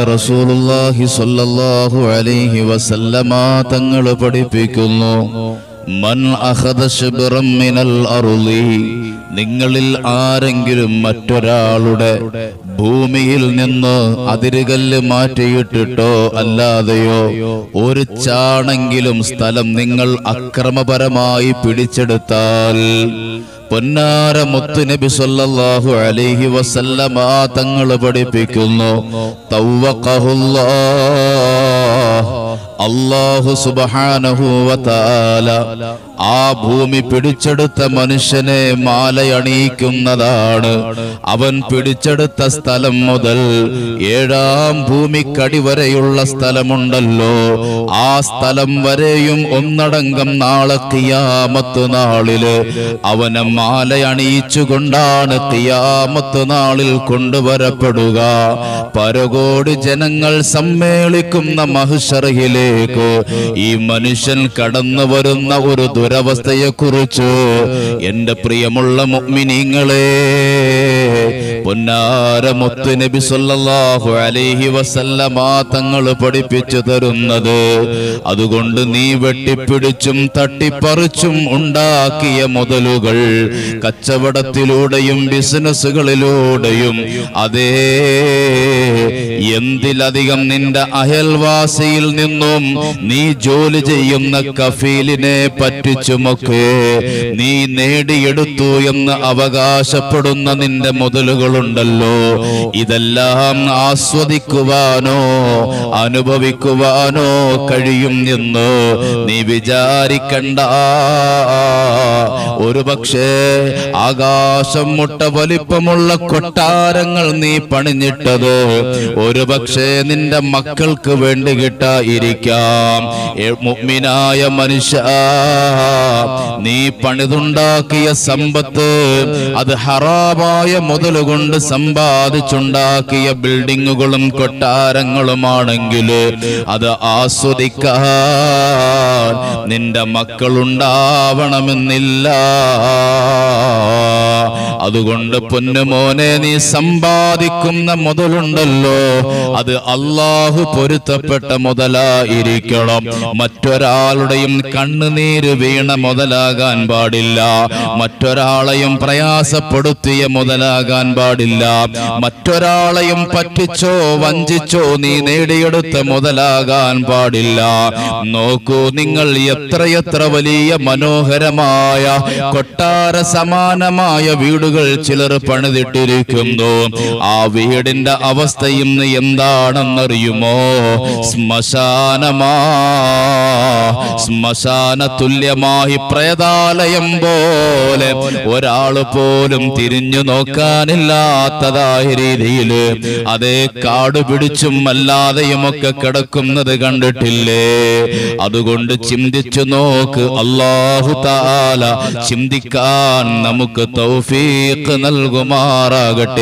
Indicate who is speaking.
Speaker 1: റസൂലുള്ളാഹി സ്വല്ലല്ലാഹു അലൈഹി വസല്ലമ തങ്ങൾ പഠിപ്പിക്കുന്നു മൻ അഖദ ശിബ്റം മിനൽ അർളി നിങ്ങളിൽ ആരെങ്കിലും മറ്റൊരാളുടെ ഭൂമിയിൽ നിന്ന് അതിരുകല്ല് മാറ്റിയിട്ടിട്ടോ അല്ലാതെയോ ഒരു ചാണെങ്കിലും സ്ഥലം നിങ്ങൾ അക്രമപരമായി പിടിച്ചെടുത്താൽ പൊന്നാര മുത്തുനബി സല്ലല്ലാഹു അലൈഹി വസല്ലമ തങ്ങൾ പഠിപ്പിക്കുന്നു തവ്വഖഹുല്ലാഹ് അല്ലാഹു സുബ്ഹാനഹു വതആല ആ ഭൂമി പിടിച്ചെടുത്ത മനുഷ്യനെ മാലയണിയിക്കുന്നതാണ് അവൻ പിടിച്ചെടുത്ത സ്ഥലം മുതൽ ഏഴാം ഭൂമിക്കടി വരെയുള്ള സ്ഥലമുണ്ടല്ലോ ആ സ്ഥലം വരെയും ഒന്നടങ്കം നാളെ കിയാമത്ത് നാളില് അവനെ മാലയണിയിച്ചുകൊണ്ടാണ് കിയാമത്ത് നാളിൽ കൊണ്ടുവരപ്പെടുക പരകോടി ജനങ്ങൾ സമ്മേളിക്കുന്ന മഹുഷറയിലേക്ക് ഈ മനുഷ്യൻ കടന്നു വരുന്ന ഒരു ദുരവസ്ഥയെ കുറിച്ച് എന്റെ പ്രിയമുള്ള മുഅ്മിനീങ്ങളെ പൊന്നാര മുത്ത് നബി സല്ലല്ലാഹു അലൈഹി വസല്ലമ തങ്ങൾ പഠിപ്പിച്ചു തരുന്നത് അതുകൊണ്ട് നീ വെട്ടിപ്പിടിച്ചും തട്ടിപ്പറിച്ചും ഉണ്ടാക്കിയ മുതലുകൾ കച്ചവടത്തിലൂടെയും ബിസിനസ്സുകളിലൂടെയും അതേ എന്തിലധികം നിന്റെ അയൽവാസിയിൽ നിന്നും നീ ജോലി ചെയ്യുന്ന കഫീലിനെ പറ്റിച്ചുമൊക്കെ നീ നേടിയെടുത്തു എന്ന് അവകാശപ്പെടുന്ന നിന്റെ മുതലുകളുണ്ടല്ലോ ഇതെല്ലാം ആസ്വദിക്കുവാനോ അനുഭവിക്കുവാനോ കഴിയും എന്ന് നീ വിചാരിക്കണ്ട ഒരു പക്ഷേ ആകാശം മുട്ട വലിപ്പമുള്ള കൊട്ടാരങ്ങൾ നീ പണിഞ്ഞിട്ടത് ഒരു പക്ഷേ നിന്റെ മക്കൾക്ക് വേണ്ടി കിട്ടായിരിക്കാം ഏ, മുഅ്മിനായ മനുഷ്യ നീ പണിതുണ്ടാക്കിയ സമ്പത്ത് അത് ഹറാമായ മുതലുകൊണ്ട് സമ്പാദിച്ചുണ്ടാക്കിയ ബിൽഡിങ്ങുകളും കൊട്ടാരങ്ങളുമാണെങ്കിൽ അത് ആസ്വദിക്കാൻ നിന്റെ മക്കളുണ്ടാവണമെന്നില്ല അതുകൊണ്ട് പൊന്നുമോനെ നീ സമ്പാദിക്കുന്ന മുതലുണ്ടല്ലോ അത് അള്ളാഹു പൊരുത്തപ്പെട്ട മുതലായിരിക്കണം മറ്റൊരാളുടെയും കണ്ണുനീര് വീണ മുതലാകാൻ പാടില്ല മറ്റൊരാളെയും പ്രയാസപ്പെടുത്തിയ മുതലാകാൻ പാടില്ല മറ്റൊരാളെയും പറ്റിച്ചോ വഞ്ചിച്ചോ നീ നേടിയെടുത്ത മുതലാകാൻ പാടില്ല നോക്കൂ നിങ്ങൾ എത്രയെത്ര വലിയ മനോഹരമായ കൊട്ടാര സമാനമായ വീടുകൾ ചിലർ പണിതിട്ടിരിക്കുന്നു ആ വീടിന്റെ അവസ്ഥ ഇന്ന് എന്താണെന്നറിയുമോ ശ്മശാനമാ ശ്മശാന തുല്യമായി പ്രേതാലയം പോലെ ഒരാള് പോലും തിരിഞ്ഞു നോക്കാനില്ലാത്തതായ രീതിയിൽ അതേ കാട് പിടിച്ചും അല്ലാതെയും ഒക്കെ കിടക്കുന്നത് കണ്ടിട്ടില്ലേ അതുകൊണ്ട് ചിന്തിച്ചു നോക്ക് അള്ളാഹു താല ചിന്തിക്കാൻ നമുക്ക് തൗഫീഖ് നൽകുമാറാകട്ടെ